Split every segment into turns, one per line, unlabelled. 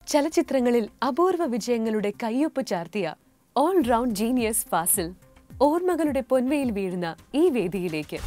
ചലച്ചിത്രങ്ങളിൽ അപൂർവ വിജയങ്ങളുടെ കയ്യൊപ്പ് ചാർത്തിയ ഓൾ റൗണ്ട് ജീനിയസ് ഫാസിൽ ഓർമ്മകളുടെ പൊൻവയിൽ വീഴുന്ന ഈ വേദിയിലേക്ക്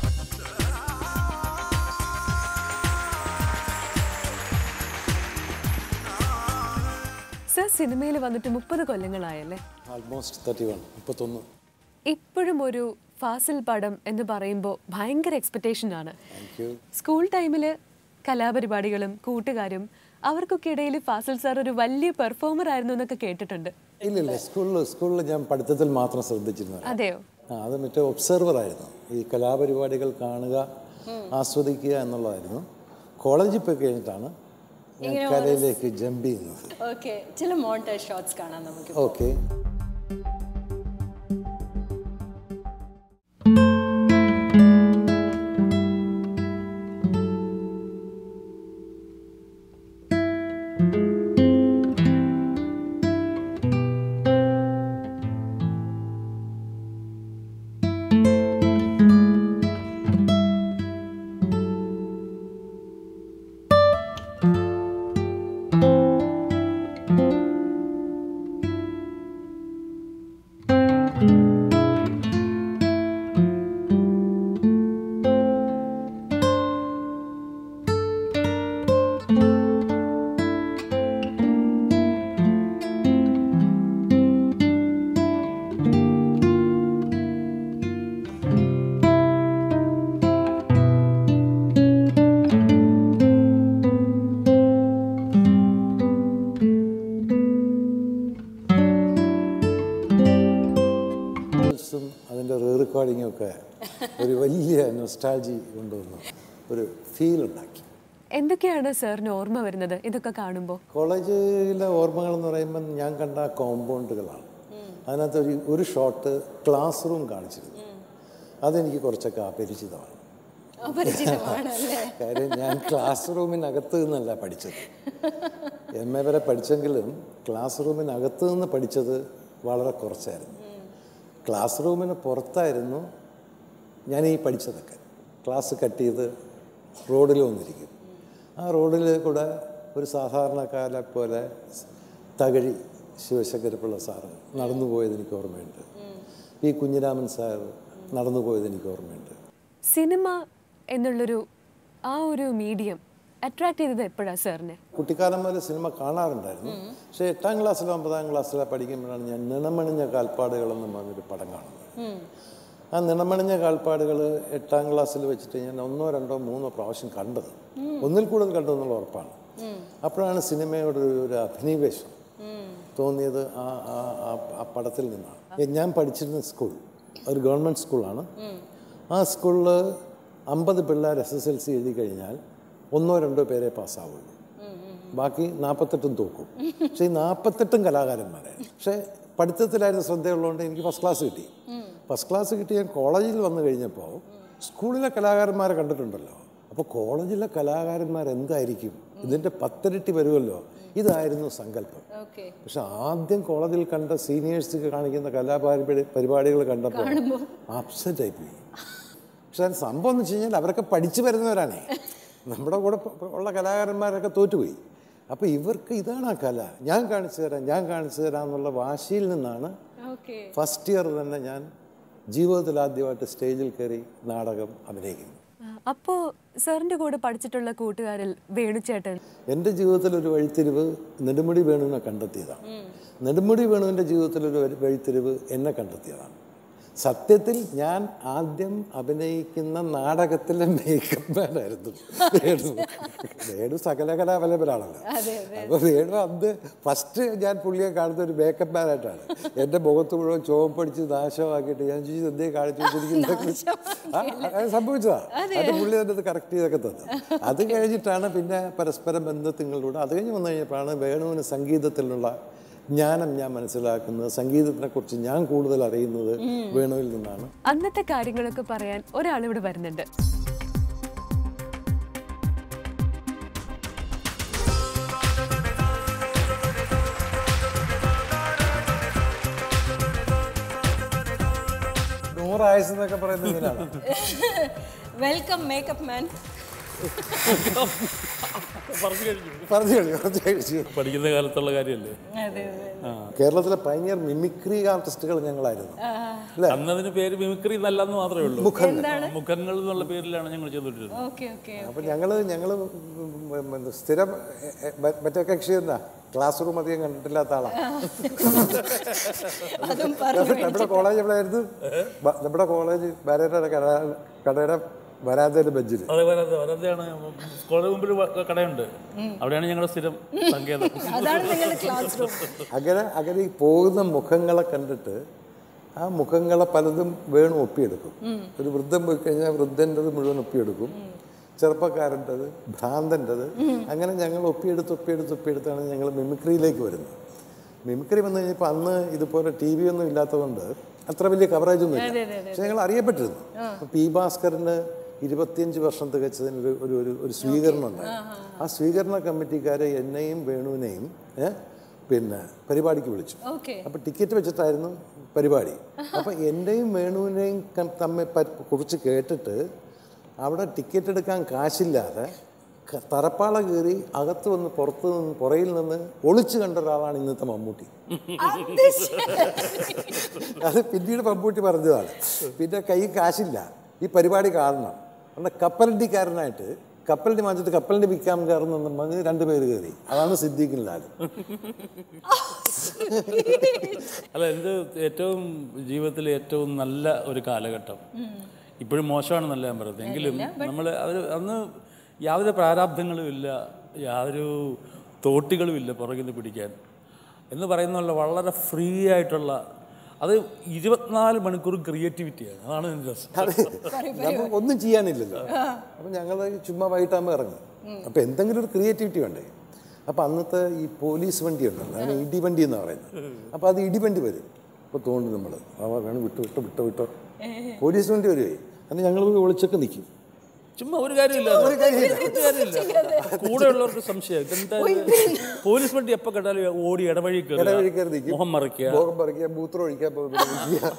സർ സിനിമയിൽ വന്നിട്ട് മുപ്പത് കൊല്ലങ്ങളായല്ലേ
ആൾമോസ്റ്റ് തേർട്ടി വൺ മുപ്പത്തൊന്ന്
ഇപ്പോഴും ഒരു ഫാസിൽ പടം എന്ന് പറയുമ്പോൾ ഭയങ്കര എക്സ്പെക്റ്റേഷൻ ആണ്
താങ്ക് യു
സ്കൂൾ ടൈമിൽ കലാപരിപാടികളും കൂട്ടുകാരും അവർക്കൊക്കെ ഇടയിൽ ഫാസിൽ സാർ ഒരു വലിയ പെർഫോമർ ആയിരുന്നു എന്നൊക്കെ കേട്ടിട്ടുണ്ട്
ഇല്ലില്ല സ്കൂളിൽ സ്കൂളിൽ ഞാൻ പഠിത്തത്തിൽ മാത്രം ശ്രദ്ധിച്ചിരുന്നു
അതെയോ
ആ അത് മറ്റേ ഒബ്സർവർ ആയിരുന്നു ഈ കലാപരിപാടികൾ കാണുക ആസ്വദിക്കുക എന്നുള്ളതായിരുന്നു കോളേജിൽ പോയി കഴിഞ്ഞിട്ടാണ് ഞാൻ കലയിലേക്ക് ജമ്പ് ചെയ്യുന്നത്
ഓക്കെ ചില മോണ്ടേജ് ഷോട്ട്സ് കാണാം നമുക്ക്
ഓക്കെ ും അതിൻ്റെ റീ റെക്കോർഡിങ്ങും ഒക്കെ ഒരു വലിയ നൊസ്റ്റാൾജി കൊണ്ടുവന്നു ഒരു ഫീൽ ഉണ്ടാക്കി
എന്തൊക്കെയാണ് സാറിന് ഓർമ്മ വരുന്നത് ഇതൊക്കെ കാണുമ്പോൾ
കോളേജിലെ ഓർമ്മകൾ എന്ന് പറയുമ്പോൾ ഞാൻ കണ്ട കോമ്പൗണ്ടുകളാണ് അതിനകത്ത് ഒരു ഒരു ഷോട്ട് ക്ലാസ് റൂം കാണിച്ചിരുന്നു അതെനിക്ക് കുറച്ചൊക്കെ അപരിചിതമാണ്
അപരിചിതമാണ് അല്ലേ
കാര്യം ഞാൻ ക്ലാസ് റൂമിനകത്ത് നിന്നല്ല പഠിച്ചത് എം എ വരെ പഠിച്ചെങ്കിലും ക്ലാസ് റൂമിനകത്ത് നിന്ന് പഠിച്ചത് വളരെ കുറച്ചായിരുന്നു ക്ലാസ് റൂമിന് പുറത്തായിരുന്നു ഞാൻ ഈ പഠിച്ചതൊക്കെ ക്ലാസ് കട്ട് ചെയ്ത് റോഡിൽ വന്നിരിക്കും ആ റോഡിൽ കൂടെ ഒരു സാധാരണക്കാരെ പോലെ തകഴി ശിവശങ്കരപ്പിള്ള സാറ് നടന്നു പോയത് എനിക്ക് ഓർമ്മയുണ്ട് ഈ കുഞ്ഞിരാമൻ സാർ നടന്നു പോയത് എനിക്ക് ഓർമ്മയുണ്ട്
സിനിമ എന്നുള്ളൊരു ആ ഒരു മീഡിയം അട്രാക്ട് ചെയ്തത് എപ്പോഴാണ് സാറിനെ
കുട്ടിക്കാലം മുതൽ സിനിമ കാണാറുണ്ടായിരുന്നു പക്ഷേ എട്ടാം ക്ലാസ്സിലോ ഒമ്പതാം ക്ലാസ്സിലോ പഠിക്കുമ്പോഴാണ് ഞാൻ നിണമണിഞ്ഞ കാൽപ്പാടുകൾ എന്ന് പറഞ്ഞൊരു പടം കാണുന്നത് ആ നിണമണിഞ്ഞ കാൽപ്പാടുകൾ എട്ടാം ക്ലാസ്സിൽ വെച്ചിട്ട് ഞാൻ ഒന്നോ രണ്ടോ മൂന്നോ പ്രാവശ്യം കണ്ടത് ഒന്നിൽ കൂടുതൽ കണ്ടു എന്നുള്ള ഉറപ്പാണ് അപ്പോഴാണ് സിനിമയോട് ഒരു- ഒരു അഭിനിവേശം തോന്നിയത് ആ ആ- ആ- ആ പടത്തിൽ നിന്നാണ് ഏ, ഞാൻ പഠിച്ചിരുന്ന സ്കൂൾ ഒരു ഗവൺമെൻറ് സ്കൂളാണ് ആ സ്കൂളിൽ അമ്പത് പിള്ളേർ എസ് എസ് എൽ സി എഴുതി കഴിഞ്ഞാൽ ഒന്നോ രണ്ടോ പേരെ പാസ്സാവുള്ളൂ ബാക്കി നാൽപ്പത്തെട്ടും തോക്കും പക്ഷേ ഈ നാൽപ്പത്തെട്ടും കലാകാരന്മാരായിരുന്നു പക്ഷേ പഠിത്തത്തിലായിരുന്നു ശ്രദ്ധയുള്ളതുകൊണ്ട് എനിക്ക് ഫസ്റ്റ് ക്ലാസ് കിട്ടി ഫസ്റ്റ് ക്ലാസ് കിട്ടി ഞാൻ കോളേജിൽ വന്നു കഴിഞ്ഞപ്പോൾ സ്കൂളിലെ കലാകാരന്മാരെ കണ്ടിട്ടുണ്ടല്ലോ അപ്പോൾ കോളേജിലെ കലാകാരന്മാർ എന്തായിരിക്കും ഇതിൻ്റെ പത്തിരട്ടി വരുമല്ലോ ഇതായിരുന്നു സങ്കല്പം
ഓക്കെ
പക്ഷെ ആദ്യം കോളേജിൽ കണ്ട സീനിയേഴ്സ് കാണിക്കുന്ന കലാപരിപാടി പരിപാടികൾ കണ്ടപ്പോൾ അപ്സെറ്റ് ആയിപ്പോയി പക്ഷെ അതിന് സംഭവം എന്ന് വെച്ച് കഴിഞ്ഞാൽ അവരൊക്കെ പഠിച്ചു വരുന്നവരാണേ നമ്മുടെ കൂടെ പ- ഉള്ള കലാകാരന്മാരൊക്കെ തോറ്റുപോയി അപ്പോൾ ഇവർക്ക് ഇതാണ് ആ കല ഞാൻ കാണിച്ചു തരാം ഞാൻ കാണിച്ചു തരാം എന്നുള്ള വാശിയിൽ നിന്നാണ്
ഓക്കെ
ഫസ്റ്റ് ഇയർ തന്നെ ഞാൻ ജീവിതത്തിൽ ആദ്യമായിട്ട് സ്റ്റേജിൽ കയറി നാടകം അഭിനയിക്കുന്നു
അപ്പോൾ സാറിൻ്റെ കൂടെ പഠിച്ചിട്ടുള്ള കൂട്ടുകാരിൽ വേണുചേട്ടൻ
എൻ്റെ ജീവിതത്തിൽ ഒരു വഴിത്തിരിവ് നെടുമുടി വേണുവിനെ കണ്ടെത്തിയതാണ് നെടുമുടി വേണുവിൻ്റെ ജീവിതത്തിൽ ഒരു വഴി- വഴിത്തിരിവ് എന്നെ കണ്ടെത്തിയതാണ് സത്യത്തിൽ ഞാൻ ആദ്യം അഭിനയിക്കുന്ന നാടകത്തിലെ മേക്കപ്പ് മാനായിരുന്നു വേണു വേണു സകല കലാപലപരാണല്ലോ അപ്പോൾ വേണു അന്ന് ഫസ്റ്റ് ഞാൻ പുള്ളിയെ കാണുന്ന ഒരു മേക്കപ്പ് മാനായിട്ടാണ് എൻ്റെ മുഖത്ത് മുഴുവൻ ചോപ്പടിച്ച് നാശമാക്കിയിട്ട് ഞാൻ ചോദിച്ചു എന്തേ കാണിച്ചു വെച്ചിരിക്കുന്നത് ആ, അത് സംഭവിച്ചതാ അത് പുള്ളി തന്നെ അത് കറക്റ്റ് ചെയ്തൊക്കെ തന്നു അത് കഴിഞ്ഞിട്ടാണ് പിന്നെ പരസ്പര ബന്ധത്തിങ്ങളിലൂടെ അത് കഴിഞ്ഞ് വന്നു കഴിഞ്ഞപ്പോഴാണ് വേണുവിന് സംഗീതത്തിലുള്ള ജ്ഞാനം ഞാൻ മനസ്സിലാക്കുന്നത് സംഗീതത്തിനെ കുറിച്ച് ഞാൻ കൂടുതൽ അറിയുന്നത് വേണുവിൽ നിന്നാണ്
അന്നത്തെ കാര്യങ്ങളൊക്കെ പറയാൻ ഒരാളിവിടെ വരുന്നുണ്ട്
നൂറായസ് എന്നൊക്കെ പറയുന്നത് ഇതിനാണ്
വെൽക്കം മേക്കപ്പ് മാൻ
പറഞ്ഞു കഴിഞ്ഞു
പറഞ്ഞു കഴിഞ്ഞു പറഞ്ഞു കഴിച്ചു
പഠിക്കുന്ന കാലത്തുള്ള കാര്യമല്ലേ
അതെ അതെ
കേരളത്തിലെ പൈനിയർ മിമിക്രി ആർട്ടിസ്റ്റുകൾ ഞങ്ങളായിരുന്നു അല്ലേ
അന്ന് അതിന് പേര് മിമിക്രി എന്നല്ലെന്ന് മാത്രമേ ഉള്ളൂ
മുഖങ്ങൾ
മുഖങ്ങൾ എന്നുള്ള പേരിലാണ് ഞങ്ങൾ ചെയ്തുകൊണ്ടിരുന്നത്
ഓക്കെ ഓക്കെ
അപ്പം ഞങ്ങൾ ഞങ്ങൾ സ്ഥിരം എ, എ, മ- മറ്റേ കക്ഷി എന്താ ക്ലാസ് റൂം അധികം കണ്ടിട്ടില്ലാത്ത ആളാണ്
അതും പറഞ്ഞു
നമ്മുടെ കോളേജ് എവിടെയായിരുന്നു ബ- നമ്മുടെ കോളേജ് വരയുടെ കട കടയുടെ വരാന്തയുടെ ബെഞ്ചിൽ
അതെ വരാതെ വരാതെയാണ് കോളേജ് മുമ്പിൽ വ- കടയുണ്ട് അവിടെയാണ് ഞങ്ങളുടെ സ്ഥിരം സങ്കേതം
അതാണ് നിങ്ങളുടെ ക്ലാസ് റൂം
അങ്ങനെ അങ്ങനെ ഈ പോകുന്ന മുഖങ്ങളെ കണ്ടിട്ട് ആ മുഖങ്ങളെ പലതും വേണു ഒപ്പിയെടുക്കും ഒരു വൃദ്ധൻ പോയി കഴിഞ്ഞാൽ വൃദ്ധൻ്റെത് മുഴുവൻ ഒപ്പിയെടുക്കും ചെറുപ്പക്കാരൻ്റെത് ഭ്രാന്തൻ്റെത് അങ്ങനെ ഞങ്ങൾ ഒപ്പിയെടുത്ത് ഒപ്പിയെടുത്ത് ഒപ്പിയെടുത്താണ് ഞങ്ങൾ മിമിക്രിയിലേക്ക് വരുന്നത് മിമിക്രി വന്നു കഴിഞ്ഞപ്പോൾ അന്ന് ഇതുപോലെ ടി വി ഒന്നും ഇല്ലാത്തതുകൊണ്ട് അത്ര വലിയ കവറേജ് ഒന്നും ഇല്ല പക്ഷെ ഞങ്ങൾ അറിയപ്പെട്ടിരുന്നു അപ്പോൾ പി ഭാസ്കറിന് ഇരുപത്തിയഞ്ച് വർഷം തികച്ചതിന് ഒരു ഒരു ഒരു ഒരു സ്വീകരണം ഉണ്ടായിരുന്നു ആ സ്വീകരണ കമ്മിറ്റിക്കാരെ എന്നെയും വേണുവിനെയും ഏ, പിന്നെ പരിപാടിക്ക് വിളിച്ചു
ഓക്കെ
അപ്പോൾ ടിക്കറ്റ് വെച്ചിട്ടായിരുന്നു പരിപാടി അപ്പോൾ എൻ്റെയും വേണുവിനെയും കം- തമ്മിൽ പ- കുറിച്ച് കേട്ടിട്ട് അവിടെ ടിക്കറ്റ് എടുക്കാൻ കാശില്ലാതെ ക- തറപ്പാള കയറി അകത്ത് വന്ന് പുറത്ത് നിന്ന് പുറയിൽ നിന്ന് ഒളിച്ചു കണ്ട ഒരാളാണ് ഇന്നത്തെ മമ്മൂട്ടി അത് പിന്നീട് മമ്മൂട്ടി പറഞ്ഞതാണ് പിന്നെ കൈ കാശില്ല ഈ പരിപാടി കാണണം അവിടെ കപ്പലണ്ടിക്കാരനായിട്ട് കപ്പലണ്ടി വാങ്ങിച്ചിട്ട് കപ്പലണ്ടി വിൽക്കാൻ കയറുന്ന പറഞ്ഞ് രണ്ടുപേര് കയറി അതാണ് സിദ്ദീഖിൻ ലാൽ
അല്ല എൻ്റെ ഏറ്റവും ജീവിതത്തിലെ ഏറ്റവും നല്ല ഒരു കാലഘട്ടം ഇപ്പോഴും മോശമാണെന്നല്ല ഞാൻ പറയുന്നത് എങ്കിലും നമ്മൾ അവർ അന്ന് യാതൊരു പ്രാരാബ്ധങ്ങളും ഇല്ല യാതൊരു തോട്ടികളും ഇല്ല പുറകിൽ നിന്ന് പിടിക്കാൻ എന്ന് പറയുന്നുള്ള വളരെ ഫ്രീ ആയിട്ടുള്ള അത് ഇരുപത്തിനാല് മണിക്കൂർ ക്രിയേറ്റിവിറ്റിയാണ് അതാണ് എൻ്റെ രസം
അത് നമുക്ക് ഒന്നും ചെയ്യാനില്ലല്ലോ അപ്പം ഞങ്ങൾ ചുമ്മാ വൈകിട്ടാകുമ്പോൾ ഇറങ്ങി അപ്പം എന്തെങ്കിലും ഒരു ക്രിയേറ്റിവിറ്റി വേണ്ടേ അപ്പം അന്നത്തെ ഈ പോലീസ് വണ്ടി ഉണ്ടല്ലോ അതിന് ഇടിവണ്ടി എന്ന് പറയുന്നത് അപ്പം അത് ഇടിവണ്ടി വരും അപ്പോൾ തോന്നും നമ്മൾ അവ വേണം വിട്ടോ വിട്ടോ വിട്ടോ വിട്ടോ പോലീസ് വണ്ടി വരുവേ അന്ന് ഞങ്ങൾ പോയി ഒളിച്ചൊക്കെ നിൽക്കും
ചുമ്മാ ഒരു കാര്യമില്ല ഒരു കാര്യമില്ല കൂടെയുള്ളവർക്ക് സംശയം എന്താ ഇത്? പോലീസ് വണ്ടി എപ്പോൾ കണ്ടാലും ഓടി ഇടവഴി കയറുക,
ഇടവഴി കയറി നിൽക്കും.
മുഖം മറിക്കുക
ഭോഗം പറിക്കുക മൂത്രം ഒഴിക്കുക പോ- പിന്നെ ഇരിക്കുക.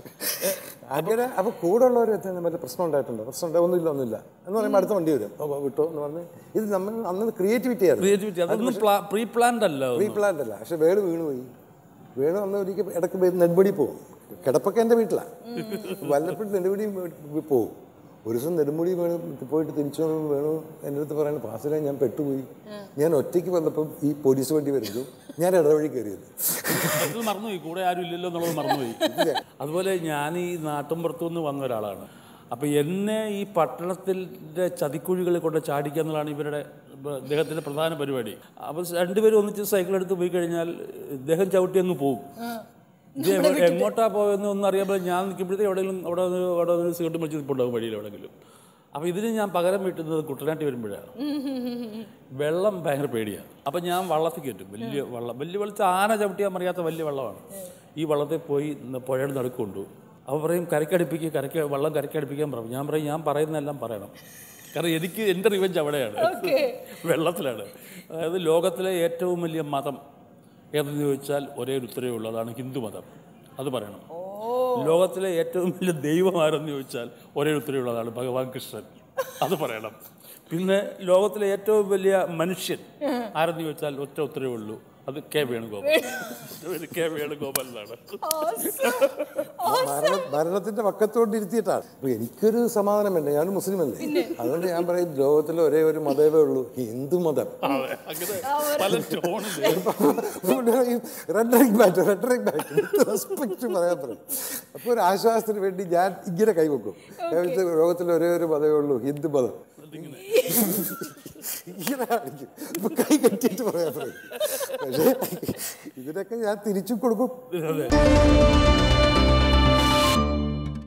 അങ്ങനെ അപ്പോൾ കൂടെ ഉള്ളവർ മറ്റേ പ്രശ്നം ഉണ്ടായിട്ടുണ്ടോ പ്രശ്നം ഉണ്ടോ ഒന്നുമില്ല ഒന്നുമില്ല എന്ന് പറയുമ്പോൾ അടുത്ത വണ്ടി വരും ഓ, വിട്ടോ എന്ന് പറഞ്ഞ് ഇത് നമ്മൾ അന്ന് ക്രിയേറ്റിവിറ്റി ആയിരുന്നു
ക്രിയേറ്റിവിറ്റി അതൊന്നും പ്രീ പ്ലാൻഡ് അല്ല
പ്രീ പ്ലാൻഡ് അല്ല പക്ഷെ വേണു വീണു പോയി വേണു അന്ന് ഒരിക്കൽ ഇടയ്ക്ക് പോയി നെടുപടി പോകും കിടപ്പൊക്കെ എൻ്റെ വീട്ടിലാണ് വല്ലപ്പോഴും നെടുപടി പോകും ഒരു ദിവസം നെടുമുടി വേണു പോയിട്ട് തിരിച്ചു വന്നപ്പോൾ വേണു എൻ്റെ അടുത്ത് പറയുന്നത് പാസിലെ ഞാൻ പെട്ടുപോയി ഞാൻ ഒറ്റയ്ക്ക് വന്നപ്പം ഈ പോലീസ് വണ്ടി വരുന്നു ഞാൻ ഇടവഴി കയറിയത്
അത് മറന്നുപോയി കൂടെ ആരും ഇല്ലല്ലോ എന്നുള്ളത് മറന്നുപോയി അതുപോലെ ഞാൻ ഈ നാട്ടിൻപുറത്തു നിന്ന് വന്ന ഒരാളാണ് അപ്പോൾ എന്നെ ഈ പട്ടണത്തിൻ്റെ ചതിക്കുഴികളിൽ കൊണ്ട് ചാടിക്കുക എന്നുള്ളതാണ് ഇവരുടെ ഇപ്പ- ഇദ്ദേഹത്തിൻ്റെ പ്രധാന പരിപാടി അപ്പോൾ രണ്ടുപേരും ഒന്നിച്ച് സൈക്കിൾ എടുത്ത് പോയി കഴിഞ്ഞാൽ ഇദ്ദേഹം ചവിട്ടി അങ്ങ് പോകും ഇത് എങ്ങോ- എങ്ങോട്ടാ പോയെന്ന് ഒന്നും അറിയാൻ ഞാൻ നിൽക്കുമ്പോഴത്തേക്ക് എവിടെയെങ്കിലും അവിടെ നിന്ന് അവിടെ നിന്ന് സിഗരറ്റ് മരിച്ച് നിൽപ്പുണ്ടാകും വഴിയിൽ എവിടെയെങ്കിലും അപ്പോൾ ഇതിന് ഞാൻ പകരം വീട്ടുന്നത് കുട്ടനാട്ടി വരുമ്പോഴാണ് വെള്ളം ഭയങ്കര പേടിയാണ് അപ്പം ഞാൻ വള്ളത്തിൽ കയറ്റും വലിയ വള്ളം വലിയ വെള്ളത്തിൽ ആന ചവിട്ടിയാൽ മറിയാത്ത വലിയ വെള്ളമാണ് ഈ വള്ളത്തിൽ പോയി ന- പുഴയുടെ നടുക്ക് കൊണ്ടുപോകും അപ്പോൾ പറയും കരക്കടുപ്പിക്കുക കരക്ക് വെള്ളം കരക്കടുപ്പിക്കാൻ പറയും ഞാൻ പറയും ഞാൻ പറയുന്നതെല്ലാം പറയണം കാരണം എനിക്ക് എൻ്റെ റിവഞ്ച് അവിടെയാണ് വെള്ളത്തിലാണ് അതായത് ലോകത്തിലെ ഏറ്റവും വലിയ മതം ഏതെന്ന് ചോദിച്ചാൽ ഒരേ ഒരു ഉത്തരവേ ഉള്ളൂ അതാണ് ഹിന്ദു മതം അത് പറയണം ലോകത്തിലെ ഏറ്റവും വലിയ ദൈവം ആരെന്ന് ചോദിച്ചാൽ ഒരേ ഒരു ഉത്തരവേ ഉള്ളതാണ് ഭഗവാൻ കൃഷ്ണൻ അത് പറയണം പിന്നെ ലോകത്തിലെ ഏറ്റവും വലിയ മനുഷ്യൻ ആരെന്ന് ചോദിച്ചാൽ ഒറ്റ ഉത്തരവേ ഉള്ളൂ അത് കെ വേണുഗോപാൽ കെ വേണുഗോപാൽ എന്നാണ്
മരണ മരണത്തിന്റെ പക്കത്തോട്ട് ഇരുത്തിയിട്ടാണ് അപ്പൊ എനിക്കൊരു സമാധാനം വേണ്ട ഞാൻ മുസ്ലിം അല്ലേ അതുകൊണ്ട് ഞാൻ പറയും ലോകത്തിലെ ഒരേ ഒരു മതമേ ഉള്ളൂ ഹിന്ദു മതം
അതെ അങ്ങനെ പല ടോണിൽ
റെഡറിങ് ബാറ്റ് റെഡറിങ് ബാറ്റ് റെസ്പെക്ട് പറയാൻ പറയും അപ്പോൾ ഒരു ആശ്വാസത്തിന് വേണ്ടി ഞാൻ ഇങ്ങനെ കൈവെക്കും എന്നിട്ട് ലോകത്തിലെ ഒരേ ഒരു മതമേ ഉള്ളൂ ഹിന്ദു മതം ഇങ്ങനെ കാണിക്കും ഇപ്പൊ കൈ കെട്ടിയിട്ട് പറയാൻ പറയും പക്ഷേ ഇതിനൊക്കെ ഞാൻ തിരിച്ചു കൊടുക്കും
അതെ